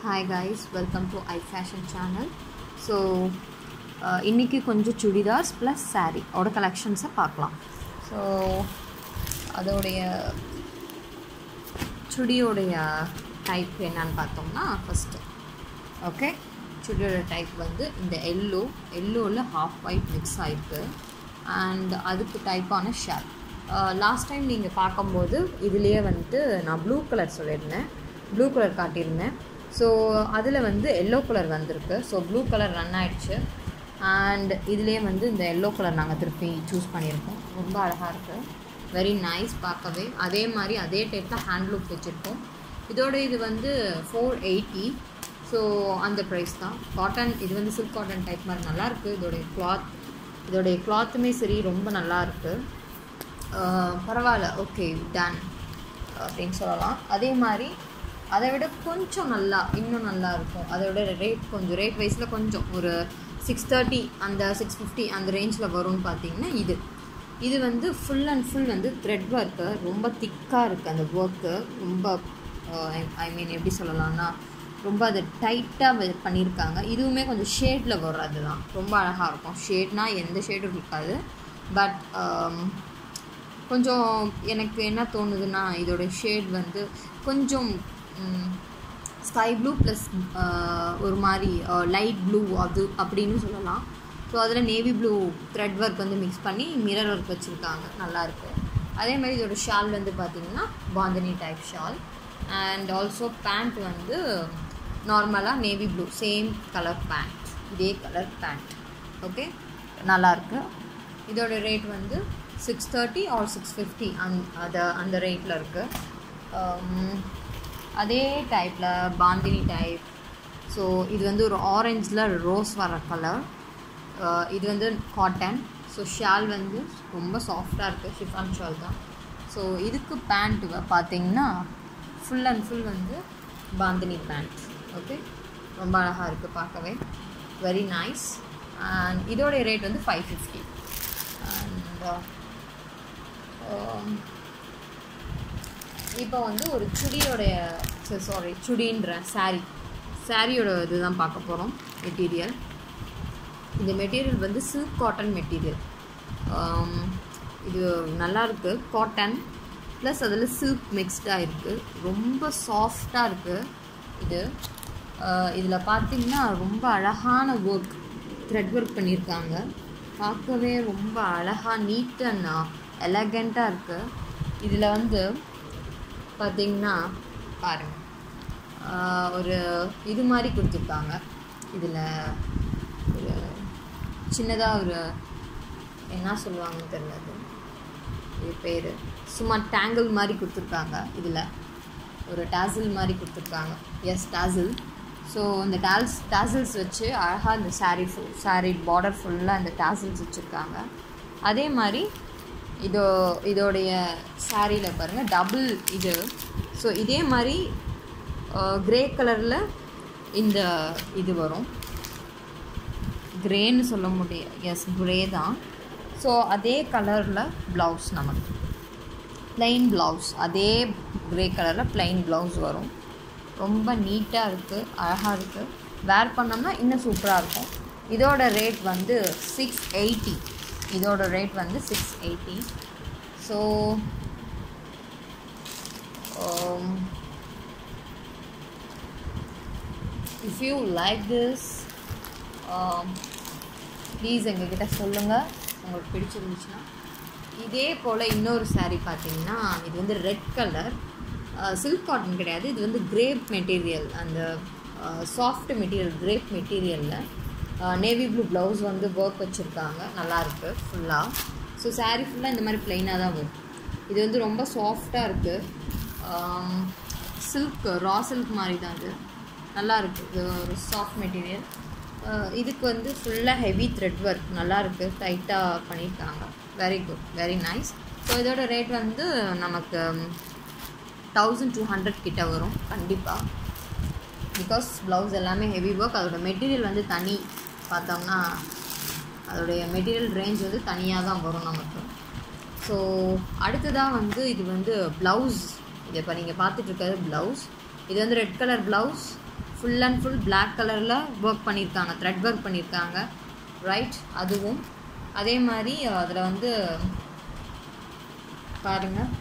hi guys welcome to I fashion channel so இன்றைக்கி கொஞ்சம் chudidars plus saree ஓட கலெக்ஷன்ஸை பார்க்கலாம் ஸோ அதோடைய சுடியோடைய டைப் என்னன்னு பார்த்தோம்னா ஃபஸ்ட்டு ஓகே சுடியோட டைப் வந்து இந்த எல்லோ எல்லோவில் ஹாஃப் ஒயிட் மிக்ஸ் ஆகிருக்கு அண்ட் அதுக்கு டைப்பான ஷேல் லாஸ்ட் டைம் நீங்கள் பார்க்கும்போது இதுலேயே வந்துட்டு நான் ப்ளூ கலர் சொல்லியிருந்தேன் ப்ளூ கலர் காட்டியிருந்தேன் ஸோ அதில் வந்து எல்லோ கலர் வந்திருக்கு ஸோ ப்ளூ கலர் ரன் ஆயிடுச்சு அண்ட் இதுலேயே வந்து இந்த எல்லோ கலர் நாங்கள் திருப்பி சூஸ் பண்ணியிருக்கோம் ரொம்ப அழகாக இருக்குது வெரி நைஸ் பார்க்கவே அதே மாதிரி அதே டைப்பில் ஹேண்ட் லூப் வச்சுருக்கோம் இதோட இது வந்து ஃபோர் எயிட்டி ஸோ அந்த ப்ரைஸ் தான் காட்டன் இது வந்து சில்க் காட்டன் டைப் மாதிரி நல்லாயிருக்கு இதோடைய கிளாத் இதோடைய கிளாத்துமே சரி ரொம்ப நல்லா இருக்குது பரவாயில்ல ஓகே டன் அப்படின்னு சொல்லலாம் அதே மாதிரி அதை விட கொஞ்சம் நல்லா இன்னும் நல்லா இருக்கும் அதை விட ரேட் கொஞ்சம் ரேட் வைஸில் கொஞ்சம் ஒரு சிக்ஸ் தேர்ட்டி அந்த சிக்ஸ் ஃபிஃப்டி அந்த ரேஞ்சில் வரும்னு பார்த்தீங்கன்னா இது இது வந்து ஃபுல் அண்ட் ஃபுல் வந்து த்ரெட் ஒர்க்கு ரொம்ப திக்காக இருக்குது அந்த ஒர்க்கு ரொம்ப ஐ மீன் எப்படி சொல்லலாம்னா ரொம்ப அது டைட்டாக பண்ணியிருக்காங்க இதுவுமே கொஞ்சம் ஷேடில் வர்றது தான் ரொம்ப அழகாக இருக்கும் ஷேட்னால் எந்த ஷேடும் இருக்காது பட் கொஞ்சம் எனக்கு என்ன தோணுதுன்னா இதோட ஷேட் வந்து கொஞ்சம் ஸ்கை ப்ளூ ப்ளஸ் ஒரு மாதிரி லைட் ப்ளூ அது அப்படின்னு சொல்லலாம் ஸோ அதில் நேவி ப்ளூ த்ரெட் ஒர்க் வந்து மிக்ஸ் பண்ணி மிரர் ஒர்க் வச்சுருக்காங்க நல்லாயிருக்கு அதே மாதிரி இதோட ஷால் வந்து பார்த்திங்கன்னா bandhani type shawl and also pant வந்து நார்மலாக navy blue same colour pant இதே கலர் பேண்ட் ஓகே நல்லாயிருக்கு இதோட ரேட் வந்து six thirty or six fifty and அதை அந்த ரேட்டில் இருக்குது அதே டைப்பில் பாந்தினி டைப் ஸோ இது வந்து ஒரு ஆரஞ்சில் ரோஸ் வர கலர் இது வந்து காட்டன் ஸோ ஷால் வந்து ரொம்ப சாஃப்டாக இருக்குது ஷிஃபான் ஷால் தான் ஸோ இதுக்கு பேண்ட் பார்த்தீங்கன்னா ஃபுல் அண்ட் ஃபுல் வந்து பாந்தினி பேண்ட் ஓகே ரொம்ப அழகாக இருக்குது பார்க்கவே வெரி நைஸ் அண்ட் இதோடைய ரேட் வந்து ஃபைவ் ஃபிஃப்டி அண்ட் இப்போ வந்து ஒரு சுடியோடைய சாரி சுடின்ற சாரீ சாரியோட இதுதான் பார்க்க போகிறோம் மெட்டீரியல் இந்த மெட்டீரியல் வந்து சில்க் காட்டன் மெட்டீரியல் இது நல்லா இருக்குது காட்டன் ப்ளஸ் அதில் சில்க் மிக்ஸ்டாக இருக்குது ரொம்ப சாஃப்டாக இருக்குது இது இதில் பார்த்திங்கன்னா ரொம்ப அழகான ஒர்க் த்ரெட் ஒர்க் பண்ணியிருக்காங்க பார்க்கவே ரொம்ப அழகாக நீட் அண்ட் எலகண்ட்டாக இருக்குது இதில் வந்து பார்த்திங்கன்னா பாருங்கள் ஒரு இது மாதிரி கொடுத்துருக்காங்க இதில் ஒரு சின்னதாக ஒரு என்ன சொல்லுவாங்கன்னு தெரியல அது இது பேர் சும்மா டேங்கிள் மாதிரி கொடுத்துருக்காங்க இதில் ஒரு டேசில் மாதிரி கொடுத்துருக்காங்க எஸ் டேசில் ஸோ இந்த டால்ஸ் டேசில்ஸ் வச்சு அழகாக இந்த சாரீ ஃபுல் சாரீ பார்டர் ஃபுல்லாக இந்த டேசில்ஸ் வச்சுருக்காங்க அதே மாதிரி இதோ இதோடைய சாரியில் பாருங்கள் டபுள் இது ஸோ இதே மாதிரி க்ரே கலரில் இந்த இது வரும் க்ரேன்னு சொல்ல முடியும் எஸ் க்ரே தான் ஸோ அதே கலரில் ப்ளவுஸ் நமக்கு ப்ளைன் ப்ளவுஸ் அதே க்ரே கலரில் ப்ளைன் ப்ளவுஸ் வரும் ரொம்ப நீட்டாக இருக்குது அழகாக இருக்குது வேர் பண்ணோம்னா இன்னும் சூப்பராக இருக்கும் இதோட ரேட் வந்து சிக்ஸ் எயிட்டி இதோட ரேட் வந்து six eighty so if you like this please எங்ககிட்ட சொல்லுங்கள் உங்களுக்கு பிடிச்சிருந்துச்சுன்னா இதே போல் இன்னொரு சாரீ பார்த்தீங்கன்னா இது வந்து ரெட் கலர் சில்க் காட்டன் கிடையாது இது வந்து கிரேப் மெட்டீரியல் அந்த சாஃப்ட் மெட்டீரியல் கிரேப் மெட்டீரியலில் நேவி ப்ளூ ப்ளவுஸ் வந்து ஒர்க் வச்சுருக்காங்க நல்லாயிருக்கு ஃபுல்லாக ஸோ சாரீ ஃபுல்லாக இந்த மாதிரி ப்ளைனாக தான் வரும் இது வந்து ரொம்ப சாஃப்டாக இருக்குது சில்க் ரா சில்க் மாதிரி தான் இது நல்லா இருக்குது இது ஒரு சாஃப்ட் மெட்டீரியல் இதுக்கு வந்து ஃபுல்லாக ஹெவி த்ரெட் ஒர்க் நல்லா இருக்குது டைட்டாக பண்ணியிருக்காங்க very good very nice so இதோட ரேட் வந்து நமக்கு தௌசண்ட் டூ ஹண்ட்ரட் கிட்ட வரும் கண்டிப்பாக பிகாஸ் ப்ளவுஸ் எல்லாமே ஹெவி ஒர்க் அதோட மெட்டீரியல் வந்து தனி பார்த்தோம்னா அதோடைய மெட்டீரியல் ரேஞ்ச் வந்து தனியாக தான் வரும் நமக்கு ஸோ அடுத்ததாக வந்து இது வந்து ப்ளவுஸ் இது இப்போ நீங்கள் பார்த்துட்ருக்கிறது ப்ளவுஸ் இது வந்து red colour blouse full and full black கலரில் ஒர்க் பண்ணியிருக்காங்க த்ரெட் ஒர்க் பண்ணியிருக்காங்க ரைட் அதுவும் அதே மாதிரி அதில் வந்து பாருங்கள்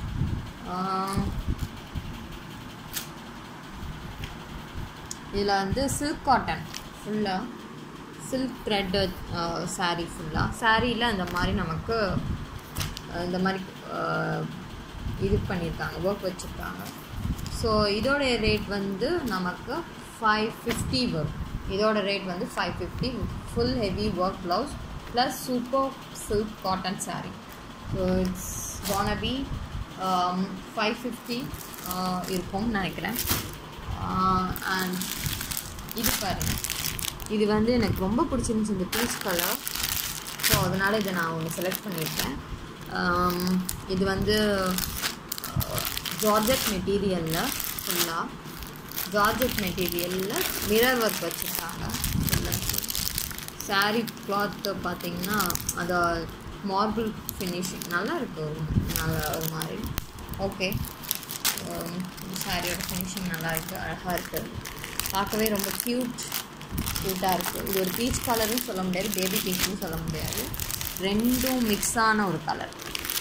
இதில் வந்து சில்க் காட்டன் ஃபுல்லாக சில்க் த்ரெட்டு சாரீ ஃபுல்லாக சாரியில் இந்த மாதிரி நமக்கு இந்த மாதிரி இது பண்ணியிருக்காங்க ஒர்க் வச்சுருக்காங்க ஸோ இதோட ரேட் வந்து நமக்கு ஃபைவ் ஃபிஃப்டி வரும் இதோட ரேட் வந்து five fifty full heavy work blouse plus super silk cotton sari so it's gonna be five fifty இருக்கும்னு நினைக்கிறேன் அண்ட் இது பாருங்கள் இது வந்து எனக்கு ரொம்ப பிடிச்சிருந்துச்சி இந்த பீச் கலர் ஸோ அதனால் இதை நான் ஒன்று செலக்ட் பண்ணியிருக்கேன் இது வந்து ஜார்ஜெட் மெட்டீரியலில் ஃபுல்லாக ஜார்ஜெட் மெட்டீரியலில் மிரர் ஒர்க் வச்சுருக்காங்க ஃபுல்லாக சாரீ கிளாத்து பார்த்திங்கன்னா அந்த மார்பிள் ஃபினிஷிங் நல்லா இருக்கு நல்லா ஒரு மாதிரி ஓகே சாரியோட ஃபினிஷிங் நல்லா இருக்குது அழகாக இருக்குது பார்க்கவே ரொம்ப க்யூட் க்யூட்டாக இருக்குது இது ஒரு பீச் கலரும் சொல்ல முடியாது பேபி பீச்சும் சொல்ல முடியாது ரெண்டும் மிக்ஸான ஒரு colour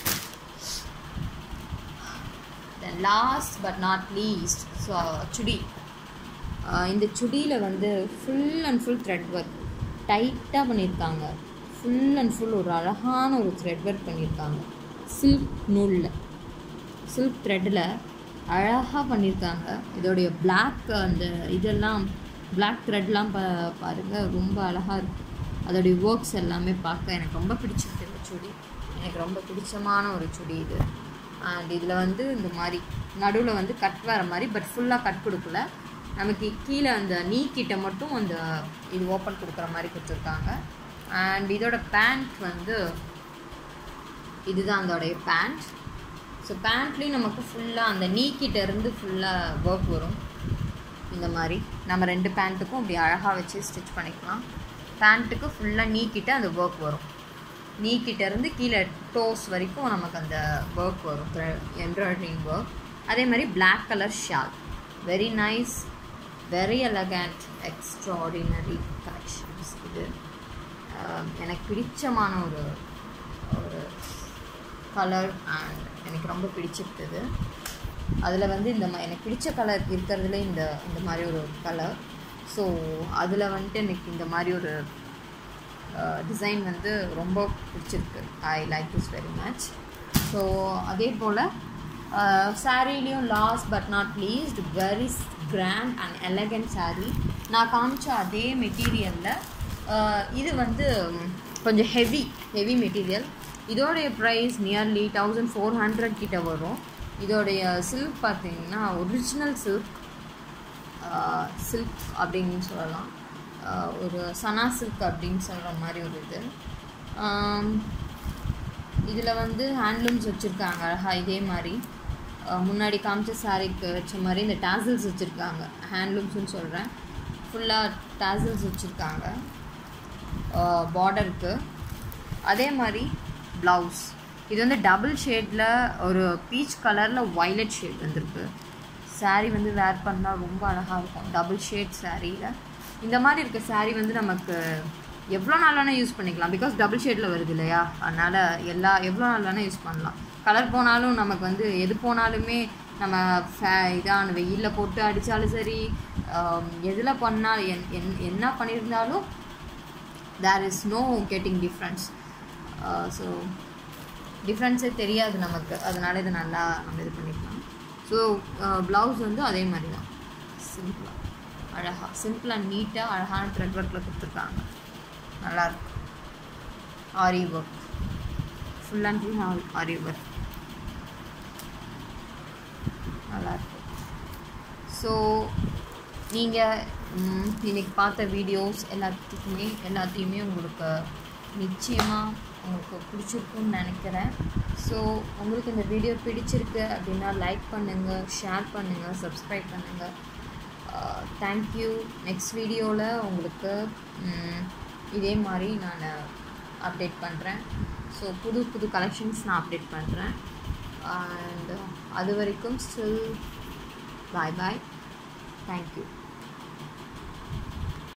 then last but not least so chudi இந்த சுடியில் வந்து full and full thread work டைட்டாக பண்ணியிருக்காங்க ஃபுல் அண்ட் ஃபுல் ஒரு அழகான ஒரு த்ரெட் ஒர்க் பண்ணியிருக்காங்க சில்க் நூலில் சில்க் த்ரெட்டில் அழகாக பண்ணியிருக்காங்க இதோடைய பிளாக் அந்த இதெல்லாம் பிளாக் த்ரெட்லாம் பா பாருங்கள் ரொம்ப அழகாக இருக்குது அதோடைய ஒர்க்ஸ் எல்லாமே பார்க்க எனக்கு ரொம்ப பிடிச்சிருக்கு இந்த சுடி எனக்கு ரொம்ப பிடிச்சமான ஒரு சுடி இது அண்ட் இதில் வந்து இந்த மாதிரி நடுவில் வந்து கட் வர மாதிரி பட் ஃபுல்லாக கட் கொடுக்கல நமக்கு கீழே அந்த நீ கிட்ட மட்டும் அந்த இது ஓப்பன் கொடுக்குற மாதிரி கொடுத்துருக்காங்க அண்ட் இதோட பேண்ட் வந்து இதுதான் அதோடைய பேண்ட் ஸோ பேண்ட்லேயும் நமக்கு ஃபுல்லாக அந்த நீ கிட்ட இருந்து ஃபுல்லாக ஒர்க் வரும் இந்த மாதிரி நம்ம ரெண்டு பேண்ட்டுக்கும் அப்படி அழகாக வச்சு ஸ்டிச் பண்ணிக்கலாம் பேண்ட்டுக்கு ஃபுல்லாக நீ கிட்ட அந்த ஒர்க் வரும் நீ கிட்ட இருந்து கீழே டோஸ் வரைக்கும் நமக்கு அந்த ஒர்க் வரும் எம்ப்ராய்டரிங் ஒர்க் அதே மாதிரி black colour shawl very nice very elegant extraordinary collections இது எனக்கு பிடிச்சமான ஒரு ஒரு கலர் அண்ட் எனக்கு ரொம்ப பிடிச்சிருக்குது அதில் வந்து இந்த மா எனக்கு பிடிச்ச கலர் இருக்கிறதுல இந்த இந்த மாதிரி ஒரு கலர் ஸோ அதில் வந்துட்டு எனக்கு இந்த மாதிரி ஒரு டிசைன் வந்து ரொம்ப பிடிச்சிருக்கு I like this very much so அதே போல் சாரீலேயும் last but not least very grand and elegant sari நான் காமிச்ச அதே மெட்டீரியலில் இது வந்து கொஞ்சம் ஹெவி ஹெவி மெட்டீரியல் இதோடைய price nearly thousand four hundred கிட்ட வரும் இதோடைய சில்க் பார்த்தீங்கன்னா ஒரிஜினல் சில்க் சில்க் அப்படின்னு சொல்லலாம் ஒரு சனா சில்க் அப்படின்னு சொல்கிற மாதிரி ஒரு இது இதில் வந்து ஹேண்ட்லூம்ஸ் வச்சுருக்காங்க அழகாக இதே மாதிரி முன்னாடி காமிச்ச சாரீக்கு வச்ச மாதிரி இந்த டாசில்ஸ் வச்சுருக்காங்க ஹேண்ட்லூம்ஸ்னு சொல்கிறேன் ஃபுல்லாக டாசில்ஸ் வச்சுருக்காங்க பார்டருக்கு அதே மாதிரி ப்ளவுஸ் இது வந்து டபுள் ஷேடில் ஒரு பீச் கலரில் வைலட் ஷேட் வந்திருக்கு சாரீ வந்து வேர் பண்ணால் ரொம்ப அழகாக இருக்கும் டபுள் ஷேட் சாரியில் இந்த மாதிரி இருக்க சாரீ வந்து நமக்கு எவ்வளோ நாள் வேணால் யூஸ் பண்ணிக்கலாம் பிகாஸ் டபுள் ஷேடில் வருது இல்லையா அதனால் எல்லா எவ்வளோ நாள் வேணால் யூஸ் பண்ணலாம் கலர் போனாலும் நமக்கு வந்து எது போனாலுமே நம்ம ஃபே இதான வெயிலில் போட்டு அடித்தாலும் சரி எதில் பண்ணால் என் என் என்ன பண்ணியிருந்தாலும் there is no getting difference so டிஃப்ரென்ஸே தெரியாது நமக்கு அதனால் இது நல்லா நம்ம இது பண்ணிக்கலாம் ஸோ ப்ளவுஸ் வந்து அதே மாதிரி தான் சிம்பிளாக அழகாக சிம்பிள் அண்ட் நீட்டாக அழகான த்ரெட் ஒர்க்கில் கொடுத்துருக்காங்க நல்லாயிருக்கு aari work full and full aari work நல்லாயிருக்கு ஸோ நீங்கள் இன்றைக்கி பார்த்த வீடியோஸ் எல்லாத்துக்குமே எல்லாத்தையுமே உங்களுக்கு நிச்சயமாக உங்களுக்கு பிடிச்சிருக்குன்னு நினைக்கிறேன் ஸோ உங்களுக்கு இந்த வீடியோ பிடிச்சிருக்கு அப்படின்னா லைக் பண்ணுங்கள் ஷேர் பண்ணுங்கள் சப்ஸ்கிரைப் பண்ணுங்கள் தேங்க்யூ நெக்ஸ்ட் வீடியோவில் உங்களுக்கு இதே மாதிரி நான் அப்டேட் பண்ணுறேன் ஸோ புது புது கலெக்ஷன்ஸ் நான் அப்டேட் பண்ணுறேன் அண்ட் அது வரைக்கும் ஸ்டில் பாய் பாய் தேங்க்யூ